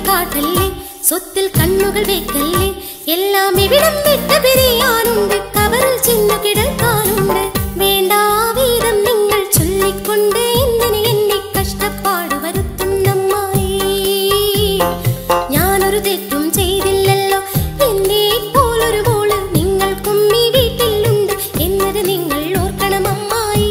കാട്ടല്ലേ സ്വത്തിൽ കണ്ണുകൾ വെക്കല്ലേ എല്ലാം ഇവിടം വിട്ട് പിരിയാനുണ്ട് കവറിൽ ചിന്നു കിടക്കാനുണ്ട് വേണ്ടാവീതം നിങ്ങൾ ചൊല്ലിക്കൊണ്ട് എന്തിന് എന്നെ കഷ്ടപ്പാട് വരുത്തുന്നമ്മായി ഞാനൊരു തെറ്റും ചെയ്തില്ലല്ലോ എന്നെ പോലൊരു മോള് നിങ്ങൾക്കും ഈ വീട്ടിലുണ്ട് എന്നത് നിങ്ങൾ ഓർക്കണം അമ്മായി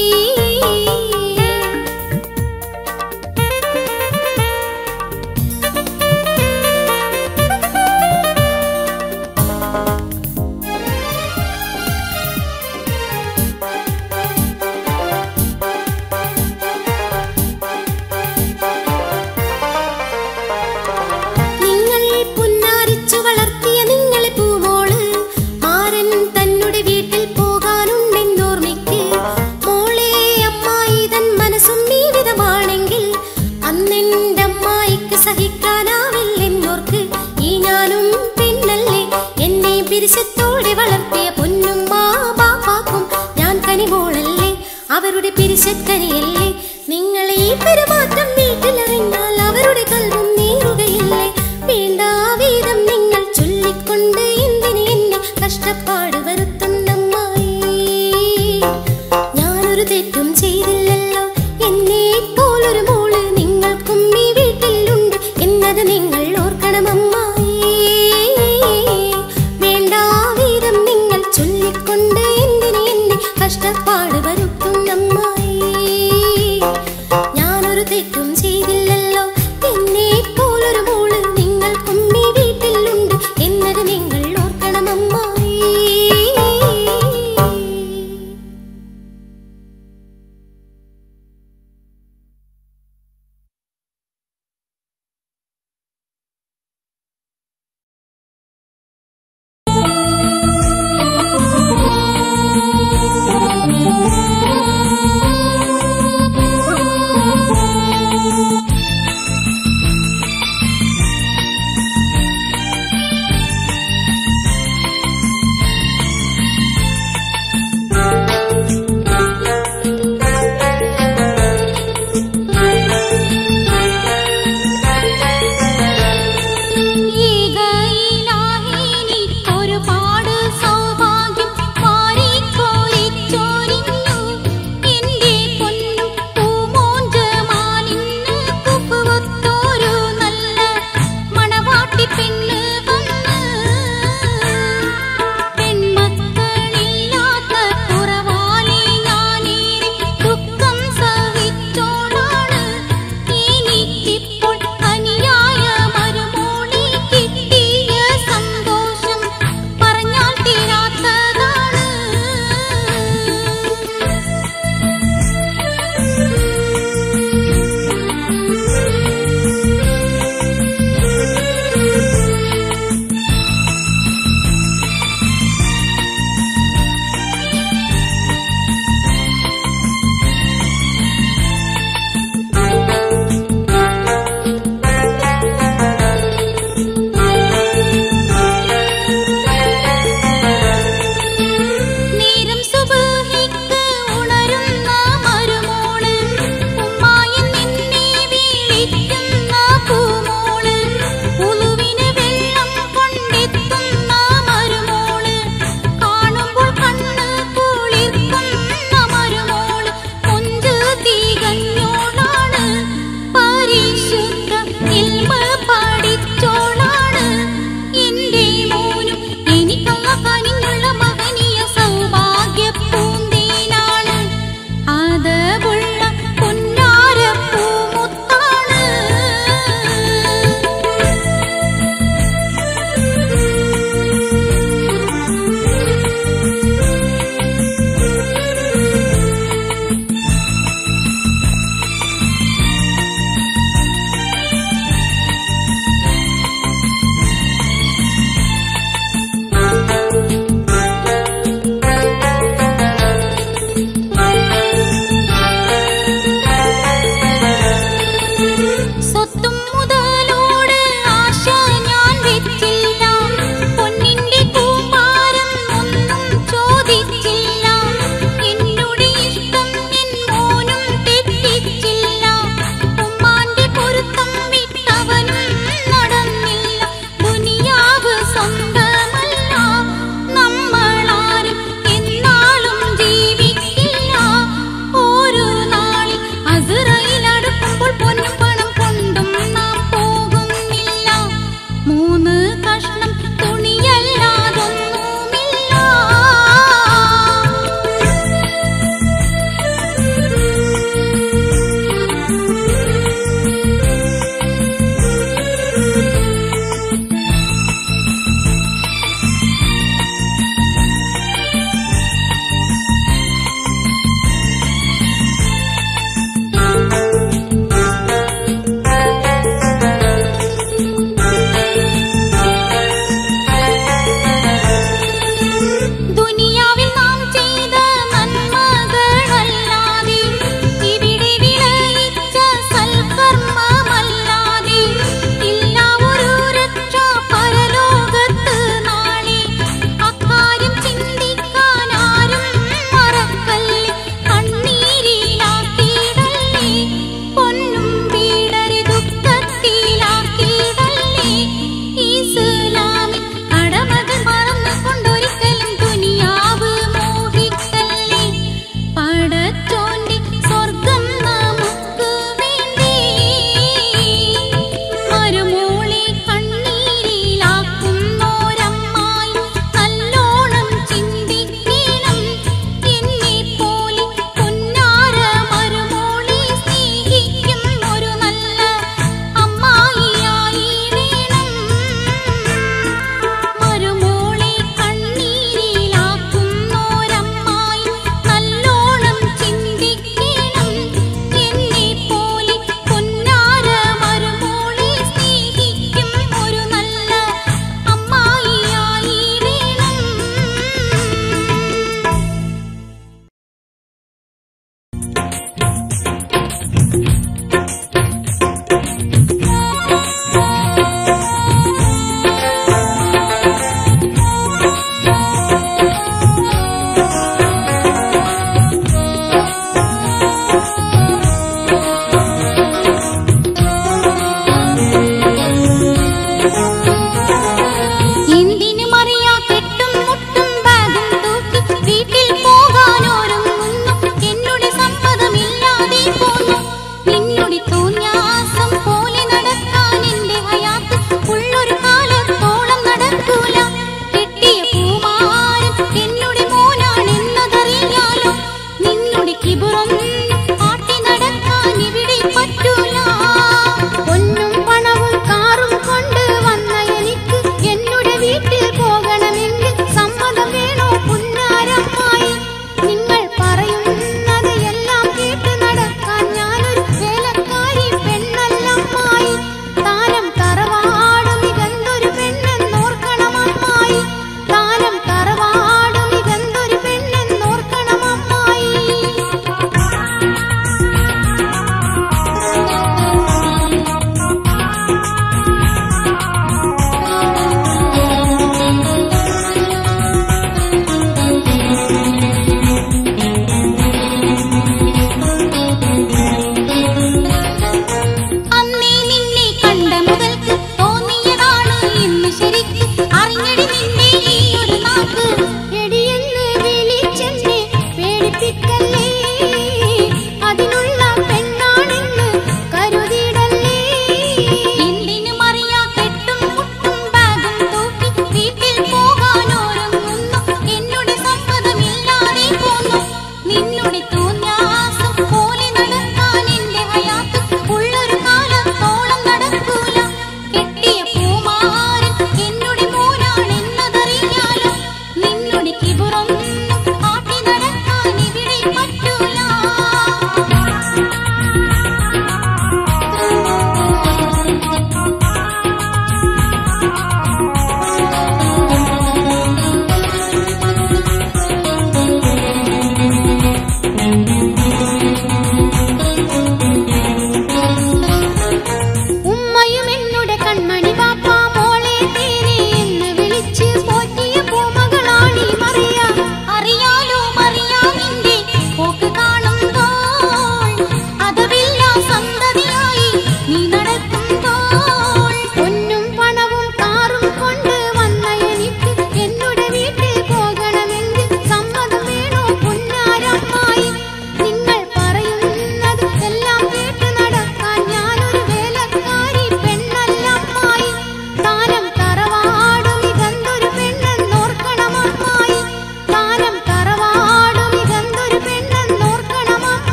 നിങ്ങൾ പുന്നാരിച്ചു വളർത്തിയ നിങ്ങളെ പൂമോള് മാരൻ തന്നുടെ വീട്ടിൽ പോകാനുണ്ടെന്നോർമ്മിക്ക് മോളെ അമ്മായി തൻ മനസ്സും ഈ വിധമാണെങ്കിൽ അന്നെന്റെ അമ്മായിക്ക് സഹിക്കാനാവില്ലെന്നോർക്ക് ഈ ഞാനും പെണ്ണല്ലേ എന്നെ പിരിശത്തോടെ വളർത്തിയ പൊന്നും ബാപ്പാക്കും ഞാൻ കനിമോളല്ലേ അവരുടെ പിരിശക്കനിയല്ലേ നിങ്ങളെ ഈ പെരുമാറ്റം വീട്ടിലറിഞ്ഞാൽ അവരുടെ കൽവും നീറുകയില്ലേ വേണ്ടാവീതം നിങ്ങൾ ചൊല്ലിക്കൊണ്ട് എന്തിന് എന്നെ കഷ്ടപ്പാട് വരുത്തുന്നമ്മായി ഞാനൊരു തെറ്റും ചെയ്തില്ലല്ലോ എന്നെ പോലൊരു മോള് നിങ്ങൾക്കും ഈ വീട്ടിലുണ്ട് എന്നത് നിങ്ങൾ ഓർക്കണം അമ്മായി വേണ്ടാവീതം നിങ്ങൾ ചൊല്ലിക്കൊണ്ട് എന്തിന് എന്നെ കഷ്ടപ്പാട് വരുത്തുന്നമ്മായി ഞാനൊരു തെറ്റും ചെയ്തില്ല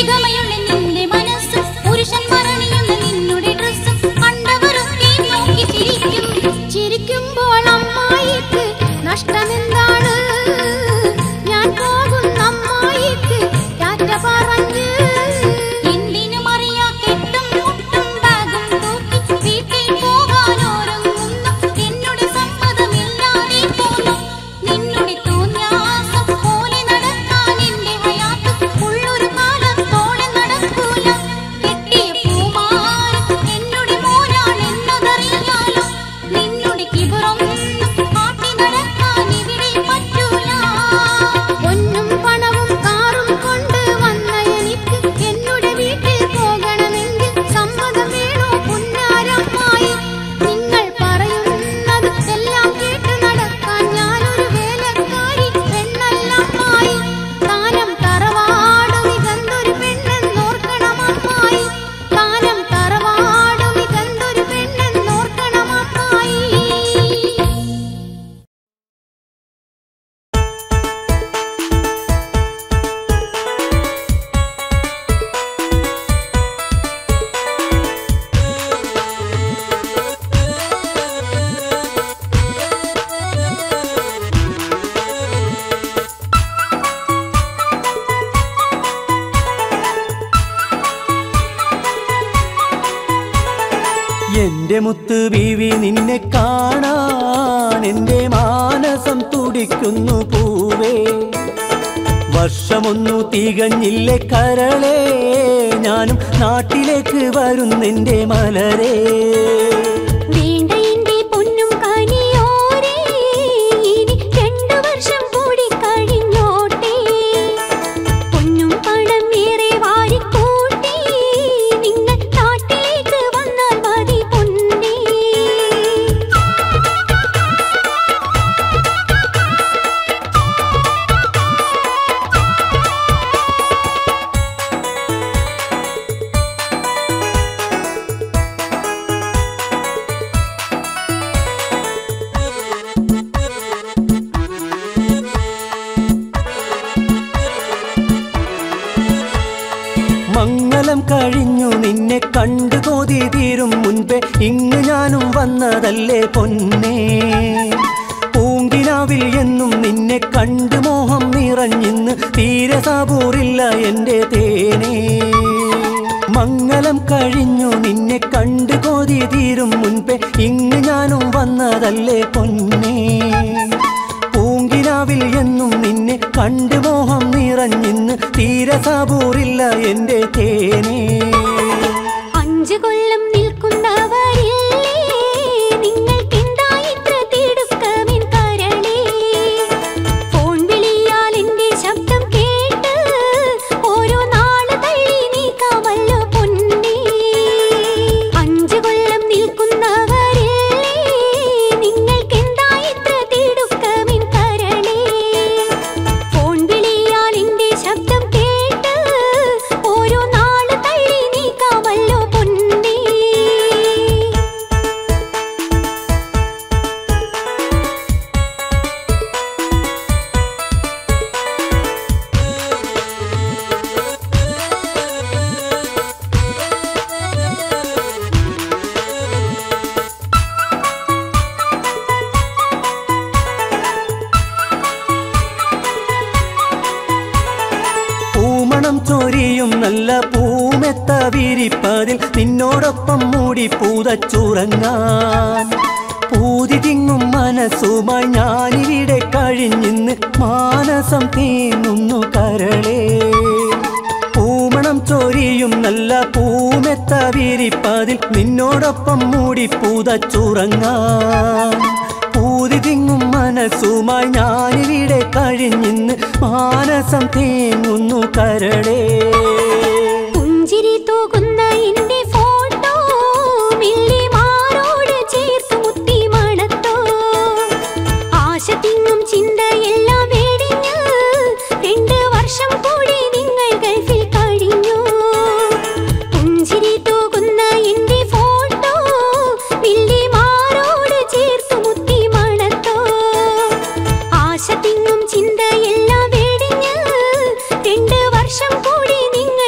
പുലരികമയുള്ള നിന്റെ മനസ്സും പുരുഷന്മാർ അണിയുന്ന നിന്നുടെ ഡ്രസ്സും കണ്ടവരൊക്കെ നോക്കി ചിരിക്കും ചിരിക്കുമ്പോൾ അമ്മായിക്ക് നഷ്ടമെന്താണ് ഞാൻ പോകുന്ന അമ്മായിക്ക് ടാറ്റ പറഞ്ഞ് എന്തിനും അറിയാ കെട്ടും മുട്ടും ബാഗും തൂക്കി വീട്ടിൽ പോകാൻ ഒരുങ്ങുന്നു എന്നോട് സമ്മതമില്ലാതെ പോന്നു നിന്നുടെ തോന്നിയാസം പോലെ നടക്കാൻ എന്റെ ഹയാത്ത് ഉള്ളൊരു കാലം തോളെ നടക്കൂല കെട്ടിയ പൂമാരം എന്നോട് മോനാണ് എന്നതറിയാലോ നിന്നുടെ കിബറൊന്നും കാട്ടി നടക്കാൻ ഇവിടെ പറ്റൂല പൊന്നും പണവും കാറും കൊണ്ട് വന്ന എനിക്ക് എന്നുടെ വീട്ടിൽ പോകണമെങ്കിൽ സമ്മതം വേണോ പുന്നാരമ്മായി നിങ്ങൾ പറയുന്നത് എല്ലാം കേട്ട് നടക്കാൻ ഞാനൊരു വേലക്കാരി പെണ്ണല്ലമ്മായി താനം തറവാട് മികന്തൊരു പെണ്ണെന്നോർക്കണം അമ്മായി താനം തറവാട് മികന്തൊരു പെണ്ണെന്നോർക്കണം അമ്മായി എന്റെ മുത്ത് ബീവി നിന്നെ കാണാൻ എന്റെ മാനസം തുടിക്കുന്നു പൂവേ വർഷമൊന്നു തികഞ്ഞില്ലേ കരളേ ഞാനും നാട്ടിലേക്ക് വരുന്നെന്റെ മലരേ വേണ്ട എന്റെ പൊന്നും കനിയോരേ ഇനി രണ്ടു വർഷം കൂടി കഴിഞ്ഞോട്ടെ പൊന്നും പണം ഏറെ വാരിക്കൂട്ടി നിങ്ങൾ നാട്ടിലേക്ക് വന്നാൽ മതി പൊന്നേ മംഗലം കഴിഞ്ഞു നിന്നെ കണ്ടു കോതി തീരും മുൻപേ ഇങ്ങ് ഞാനും വന്നതല്ലേ പൊന്നേ പൂങ്കിനാവിൽ എന്നും നിന്നെ കണ്ടു മോഹം നിറഞ്ഞിന്ന് തീരെ സാബൂറില്ല എൻ്റെ തേനേ മംഗലം കഴിഞ്ഞു നിന്നെ കണ്ടു കോതി തീരും മുൻപേ ഇങ്ങ് ഞാനും വന്നതല്ലേ പൊന്നേ പൂങ്കിനാവിൽ എന്നും നിന്നെ കണ്ടു മോഹം നിറഞ്ഞിന്ന് തീരെ സാബൂറില്ല എൻ്റെ തേനേ അഞ്ചു കൊല്ലം നിൽക്കുന്നവരില്ലേ നിങ്ങൾക്കെന്താ ഇത്ര തിടുക്കമിൻ കരളേ ഫോൺ വിളിയാൽ എന്റെ ശബ്ദം കേട്ട് ഓരോ നാള് തള്ളി നീക്കാമല്ലോ പൊന്നേ അഞ്ചു കൊല്ലം നിൽക്കുന്നവരില്ലേ നിങ്ങൾക്കെന്താ ഇത്ര തിടുക്കമിൻ കരളേ ഫോൺ വിളിയാൽ എന്റെ ശബ്ദം കേട്ട് ഓരോ നാള് തള്ളി നീക്കാമല്ലോ പൊന്നേ പൂമണം ചൊരിയും നല്ല പൂമെത്ത വിരിപ്പതിൽ നിന്നോടൊപ്പം മൂടി പൂതച്ചുറങ്ങാൻ പൂതി തിങ്ങും മനസ്സുമായി ഞാനിവിടെ കഴിഞ്ഞിന്ന് മാനസം തീങ്ങുന്നു കരളേ പൂമണം ചൊരിയും നല്ല പൂമെത്ത വിരിപ്പതിൽ നിന്നോടൊപ്പം മൂടി പൂതച്ചുറങ്ങാൻ പൂതി തിങ്ങും മനസ്സുമായി ഞാനിവിടെ കഴിഞ്ഞിന്ന് മാനസം തേങ്ങുന്നു കരളേ പുഞ്ചിരി തൂകുന്ന എന്റെ ഫോട്ടോ മില്ലി മാറോട് ചേർത്ത് മുത്തി മണത്തോ ആശ തിങ്ങും ചിന്തയെല്ലാം വെടിഞ്ഞ് രണ്ട് വർഷം കൂടി നിങ്ങൾ ഗൾഫിൽ കഴിഞ്ഞു പുഞ്ചിരി തൂകുന്ന എന്റെ ഫോട്ടോ മില്ലി മാറോട് ചേർത്ത് മുത്തി മണത്തോ ആശ തിങ്ങും ചിന്തയെല്ലാം വെടിഞ്ഞ് രണ്ട് വർഷം കൂടി നിങ്ങൾ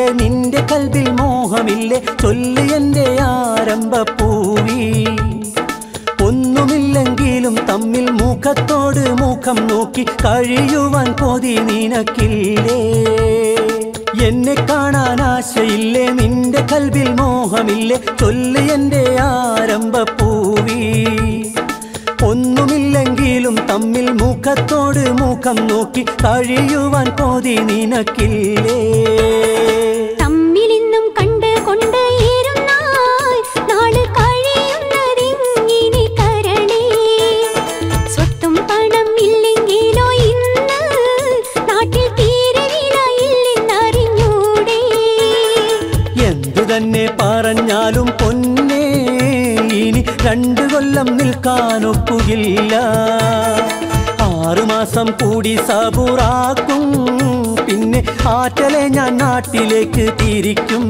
നിന്റെ കൽവിൽ മോഹമില്ലേ ചൊല്ലി എൻ്റെ ആരംഭപ്പൂവി ഒന്നുമില്ലെങ്കിലും തമ്മിൽ മുഖത്തോട് മുഖം നോക്കി കഴിയുവാൻ കൊതി നിനക്കില്ലേ എന്നെ കാണാൻ ആശയില്ലേ നിന്റെ കൽവിൽ മോഹമില്ലേ ചൊല്ലി എൻ്റെ ആരംഭപ്പൂവി ഒന്നുമില്ലെങ്കിലും തമ്മിൽ മുഖത്തോട് മുഖം നോക്കി കഴിയുവാൻ കൊതി നിനക്കില്ലേ തമ്മിലിന്നും കണ്ട് കൊണ്ട് ഇരുന്നാൽ നാള് കഴിയുന്നതിങ്ങനെ കരളേ സ്വത്തും പണം ഇല്ലെങ്കിലോ ഇന്ന് നാട്ടിൽ തീരെ വിലയില്ലെന്നറിഞ്ഞൂടെ എന്തു തന്നെ പറഞ്ഞാലും പൊന്നേ ഇനി രണ്ടു കൊല്ലം നിൽക്കാനൊക്കുകില്ല ആറുമാസം കൂടി സബുറാക്കും പിന്നെ ആറ്റലെ ഞാൻ നാട്ടിലേക്ക് തിരിക്കും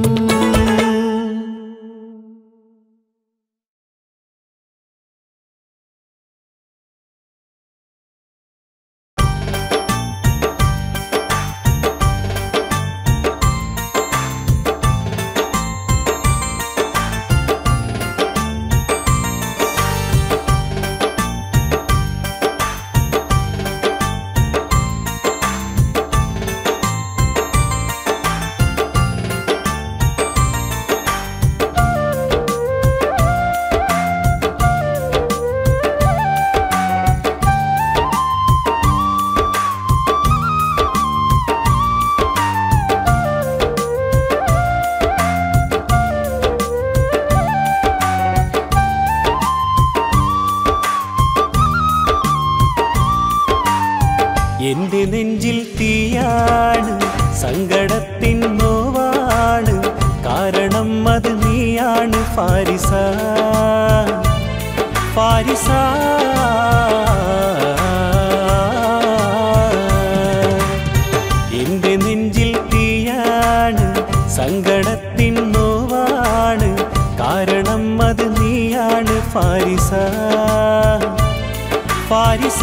എന്റെ നെഞ്ചിൽ തീയാണ് സങ്കടത്തിൻ നോവാണ് കാരണം അത് നീയാണ് ഫാരിസ ഫാരിസ എന്റെ നെഞ്ചിൽ തീയാണ് സങ്കടത്തിൻ നോവാണ് കാരണം അത് നീയാണ് ഫാരിസ ഫാരിസ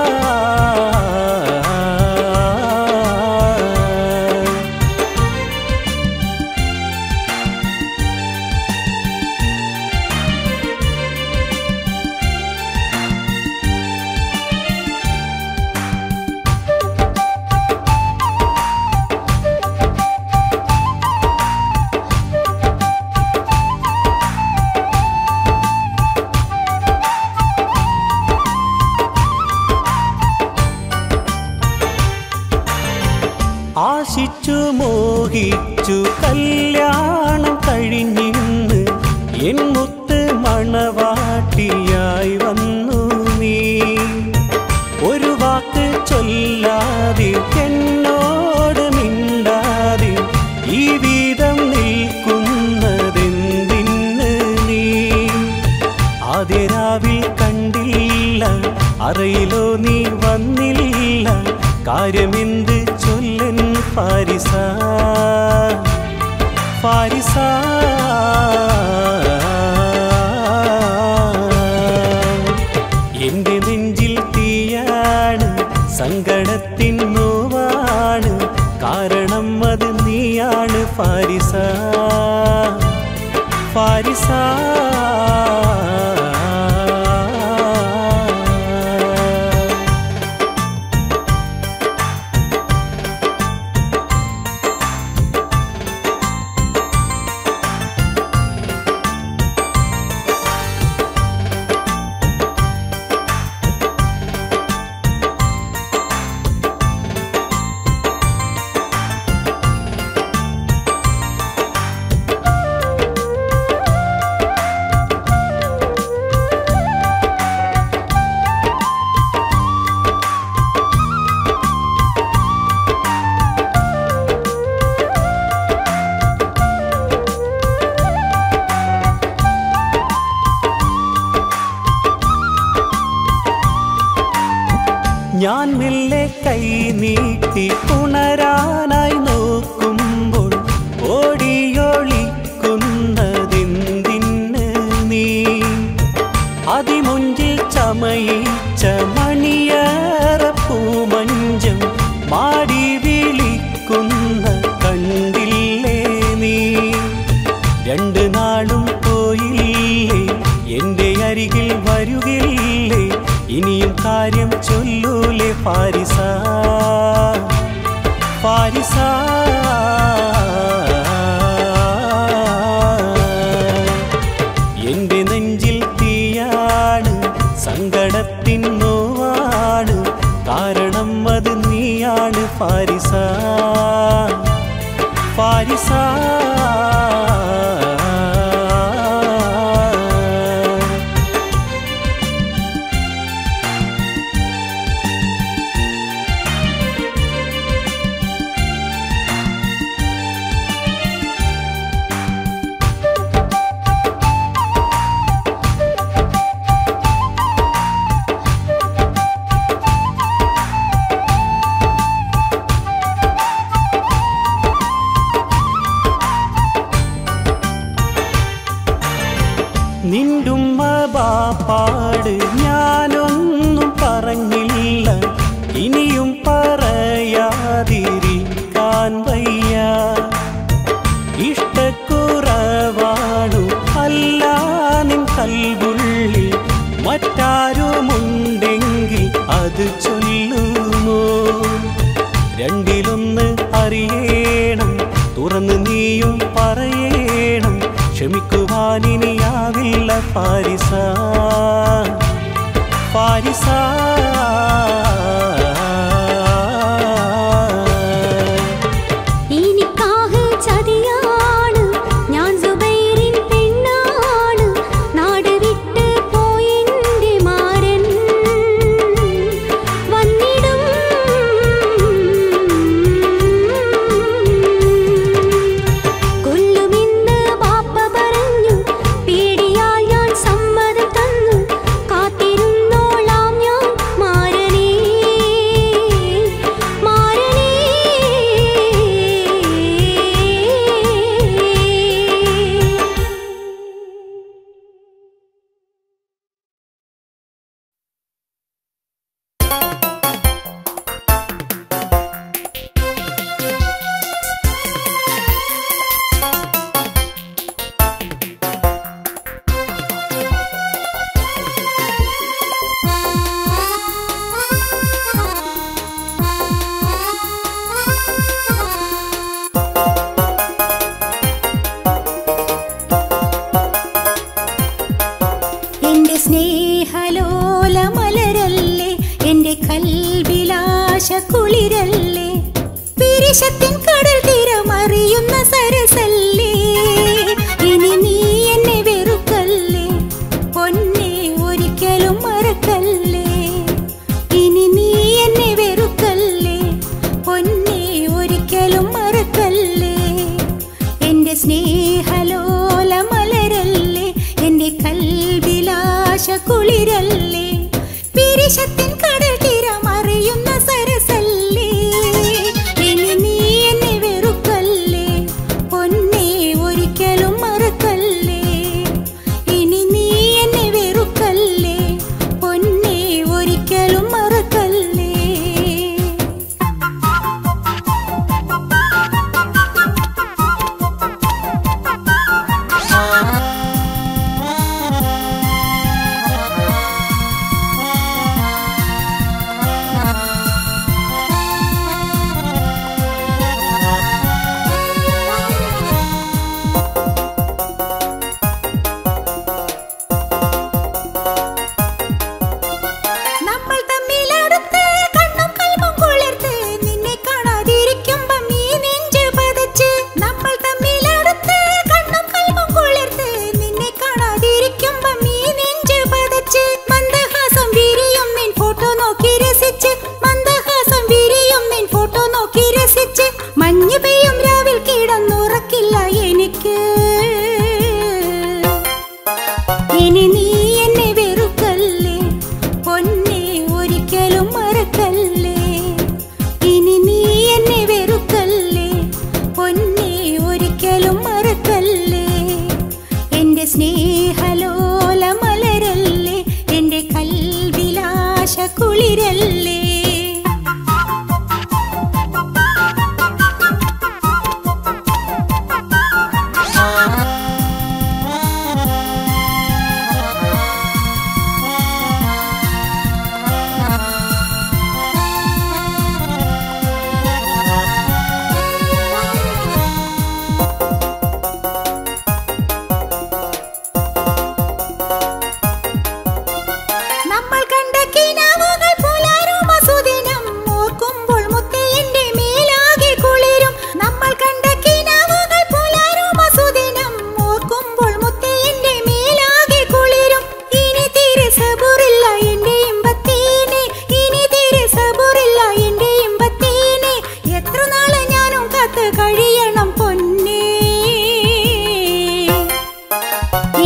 ആശിച്ചു മോഹിച്ചു കല്യാണം കഴിഞ്ഞിന്ന് എൻ മുത്ത് മണവാട്ടിയായി വന്നു നീ ഒരു വാക്ക് ചൊല്ലാതെ എന്നോട് മിണ്ടാതെ ഈ വീതം നിൽക്കുന്നതെന്തിന് നീ ആദ്യ രാവിൽ കണ്ടില്ല അറയിലോ നീ വന്നില്ല കാര്യമെന്ത് ചൊല്ലൻ ഫാരിസ ഫാരിസ എന്റെ നെഞ്ചിൽ തീയാണ് സങ്കടത്തിൻ നോവാണ് കാരണം അത് നീയാണ് ഫാരിസ ഫാരിസ ഞാൻ മെല്ലെ കൈ നീട്ടി ഉണരാനായി നോക്കുമ്പോൾ ഓടിയൊളിക്കുന്നതെന്തിന് നീ അതിമുഞ്ചിൽ ചമയിച്ച മണിയറ പൂമഞ്ചം മാടി വിളിക്കുന്ന കണ്ടില്ലേ നാളും പോയില്ലേ എന്റെ അരികിൽ വരുകില്ലേ ഇനിയും കാര്യം ചൊല്ലൂലേ പാരിസ പാരിസ എന്റെ നെഞ്ചിൽ തീയാണ് സങ്കടത്തിൻ നോവാണ് കാരണം അത് നീയാണ് പാരിസ പാരിസ നിണ്ടുമ്മ ബാപ്പാട് ഞാനൊന്നും പറഞ്ഞില്ല ഇനിയും പറയാതിരിക്കാൻ വയ്യ ഇഷ്ടക്കുറവാണു അല്ല നിൻ കൽവുള്ളിൽ മറ്റാരുമുണ്ടെങ്കിൽ അത് ചൊല്ലുമോ രണ്ടിലൊന്ന് അറിയണം തുറന്ന് നീയും പറയണം ക്ഷമിക്കുവാനിനിയാവില്ല പാരിസ പാരിസ എനിക്കാകെ ചതിയാണ് ഞാൻ സുബൈറിൻ പെണ്ണാണ് നാട് വിട്ട് പോയെന്റെ മാരൻ വന്നിടും കൊല്ലുമെന്ന് ബാപ്പ പറഞ്ഞു പേടിയാൽ ഞാൻ സമ്മതം തന്നു കാത്തിരുന്നോളാം ഞാൻ മാരനേ മാരനേ എന്റെ സ്നേഹലോല മലരല്ലേ എന്റെ കൽവിലാശ കുളിരല്ലേ പിരിശത്തിൻ കടൽ തീരമറിയുന്ന സരസല്ലേ ഇനി നീ എന്നെ വെറുക്കല്ലേ പൊന്നെ ഒരിക്കലും മറക്കല്ലേ ഇനി നീ എന്നെ വെറുക്കല്ലേ പൊന്നെ ഒരിക്കലും മറക്കല്ലേ എന്റെ സ്നേഹലോല മലരല്ലേ എന്റെ കൽവിലാശ കുളിരല്ലേ പിരിശത്തിൻ കടൽ തീരമറിയുന്ന സരസല്ലേ ഇനി നീ എന്നെ വെറുക്കല്ലേ പൊന്നെ ഒരിക്കലും മറക്കല്ലേ ഇനി നീ എന്നെ വെറുക്കല്ലേ പൊന്നെ ഒരിക്കലും മറക്കല്ലേ നമ്മൾ തമ്മിലടുത്ത് കണ്ണും കൽവും കുളിർത്ത് നിന്നെ കാണാതിരിക്കുമ്പം ഈ നെഞ്ച് പതച്ച് നമ്മൾ തമ്മിലടുത്ത് കണ്ണും കൽവും കുളിർത്ത് നിന്നെ കാണാതിരിക്കുമ്പം ഈ നെഞ്ച് പതച്ച് മന്ദഹാസം വിരിയും നിൻ ഫോട്ടോ നോക്കി രസിച്ച് മന്ദഹാസം വിരിയും നിൻ ഫോട്ടോ നോക്കി രസിച്ച് മഞ്ഞ് പെയ്യും രാവിൽ കിടന്നുറക്കില്ല എനിക്ക് ഇനി നീ എന്നെ വെറുക്കല്ലേ പൊന്നെ ഒരിക്കലും മറക്കല്ലേ ഇനി നീ എന്നെ വെറുക്കല്ലേ പൊന്നെ ഒരിക്കലും മറക്കല്ലേ എന്റെ സ്നേഹലോല മലരല്ലേ എന്റെ കൽവിലാശ കുളിരല്ലേ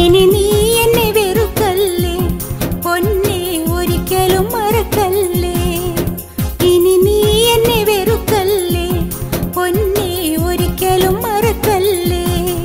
ഇനി നീ എന്നെ വെറുക്കല്ലേ പൊന്നെ ഒരിക്കലും മറക്കല്ലേ ഇനി നീ എന്നെ വെറുക്കല്ലേ പൊന്നെ ഒരിക്കലും മറക്കല്ലേ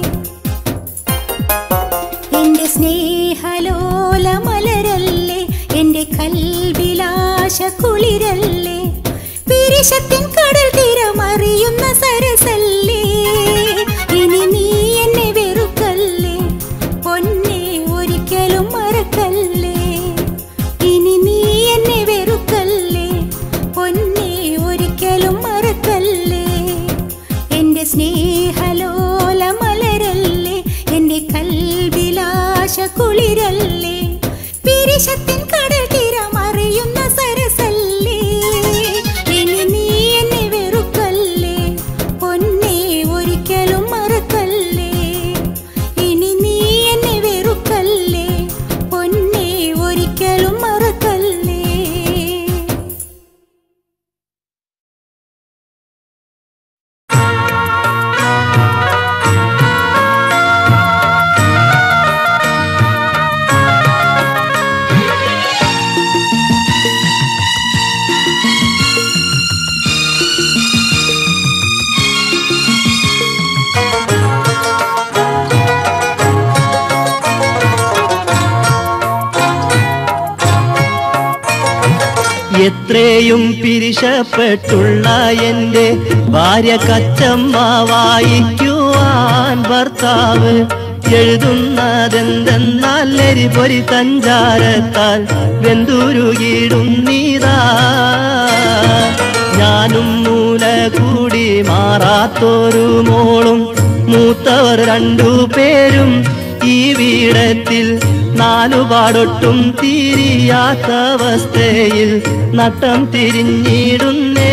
എന്റെ സ്നേഹലോല മലരല്ലേ എന്റെ കൽവിലാശ കുളിരല്ലേ പിരിശത്തിൻ കടൽ തീരമറിയുന്ന സരസല്ലേ ഇനി നീ എന്നെ വെറുക്കല്ലേ പൊന്നെ ഒരിക്കലും മറക്കല്ലേ ഇനി നീ എന്നെ വെറുക്കല്ലേ പൊന്നെ ഒരിക്കലും മറക്കല്ലേ എന്റെ സ്നേഹലോല മലരല്ലേ എന്റെ കൽവിലാശ കുളിരല്ലേ പിരിശത്തിൻ കടൽ തീരമറിയുന്ന സരസല്ലേ ഇനി നീ എന്നെ വെറുക്കല്ലേ പൊന്നെ ഒരിക്കലും മറക്കല്ലേ ഇനി നീ എന്നെ വെറുക്കല്ലേ പൊന്നെ ഒരിക്കലും മറക്കല്ലേ എത്രയും പിരിശപ്പെട്ടുള്ള എന്റെ ഭാര്യ കച്ചമ്മ വായിക്കുവാൻ ഭർത്താവ് എഴുതുന്നതെന്തെന്നാൽ എരിപൊരി തഞ്ചാരത്താൽ വെന്തുരുകിടുന്നീതാ ഞാനും മൂല കൂടി മാറാത്തൊരു മോളും മൂത്തവർ രണ്ടു പേരും ഈ വീടത്തിൽ നാലുപാടൊട്ടും തിരിയാത്ത അവസ്ഥയിൽ നട്ടം തിരിഞ്ഞിടുന്നേ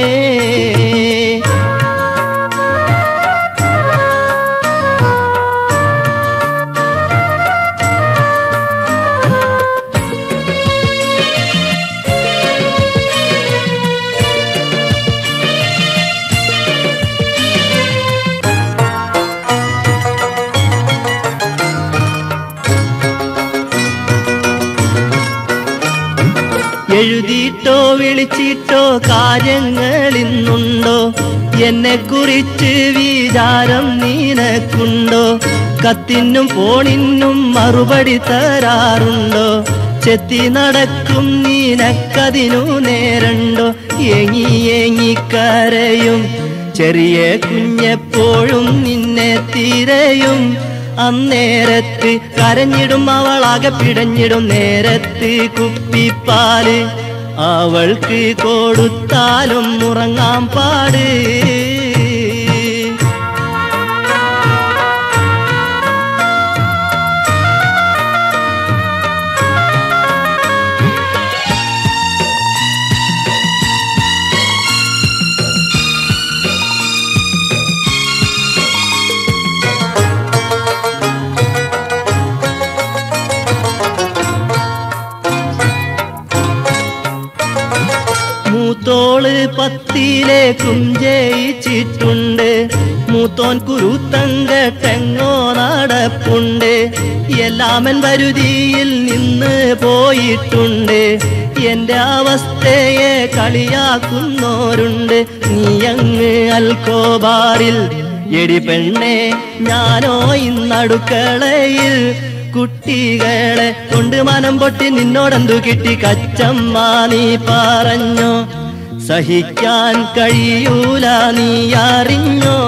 എഴുതിയിട്ടോ വിളിച്ചിട്ടോ കാര്യങ്ങൾ ഇന്നുണ്ടോ എന്നെ കുറിച്ച് വിചാരം നീനക്കുണ്ടോ കത്തിനും ഫോണിനും മറുപടി തരാറുണ്ടോ ചെത്തി നടക്കും നീനക്കതിനു നേരണ്ടോ ഏങ്ങി ഏങ്ങി കരയും ചെറിയ കുഞ്ഞെപ്പോഴും നിന്നെ തിരയും അന്നേരത്ത് കരഞ്ഞിടും അവളാകെ പിടഞ്ഞിടും നേരത്ത് കുപ്പിപ്പാല് അവൾക്ക് കൊടുത്താലും ഉറങ്ങാൻ പാട് മൂത്തോള് പത്തിലേക്കും ജയിച്ചിട്ടുണ്ട് മൂത്തോൻ കുരുത്തങ്കട്ടെങ്ങോ നടപ്പുണ്ട് എല്ലാമൻ വരുതിയിൽ നിന്ന് പോയിട്ടുണ്ട് എന്റെ അവസ്ഥയെ കളിയാക്കുന്നോരുണ്ട് നീ അങ്ങ് അൽക്കോബാറിൽ എടി പെണ്ണെ ഞാനോ ഇന്നടുക്കളയിൽ കുട്ടികളെ കൊണ്ട് മനം പൊട്ടി നിന്നോടെന്തു കിട്ടി കച്ചമ്മ നീ പറഞ്ഞോ സഹിക്കാൻ കഴിയൂല നീ അറിഞ്ഞോ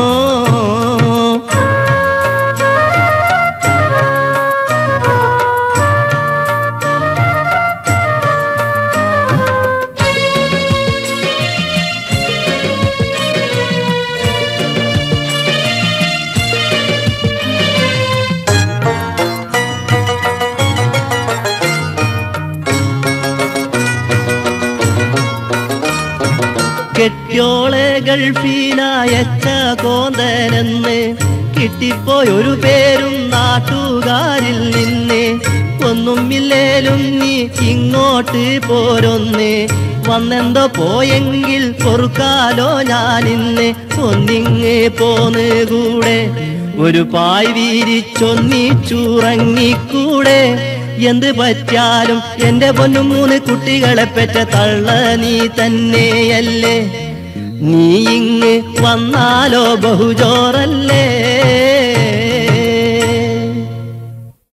കെട്ടിയോളെ ഗൾഫിലായച്ച കോന്തനെന്ന് കിട്ടിപ്പോയൊരു പേരും നാട്ടുകാരിൽ നിന്ന് ഒന്നുമില്ലേലും നീ ഇങ്ങോട്ട് പോരൊന്ന് വന്നെന്തോ പോയെങ്കിൽ പൊറുക്കാലോ ഞാനിന്ന് ഒന്നിങ്ങ് പോന്ന് കൂടെ ഒരു പായ് വീരിച്ചൊന്നിച്ചുറങ്ങിക്കൂടെ എന്ത് പറ്റാലും എന്റെ പൊന്നും മൂന്ന് കുട്ടികളെ പെറ്റ തള്ള നീ തന്നെയല്ലേ നീ ഇങ്ങ് വന്നാലോ ബഹുജോറല്ലേ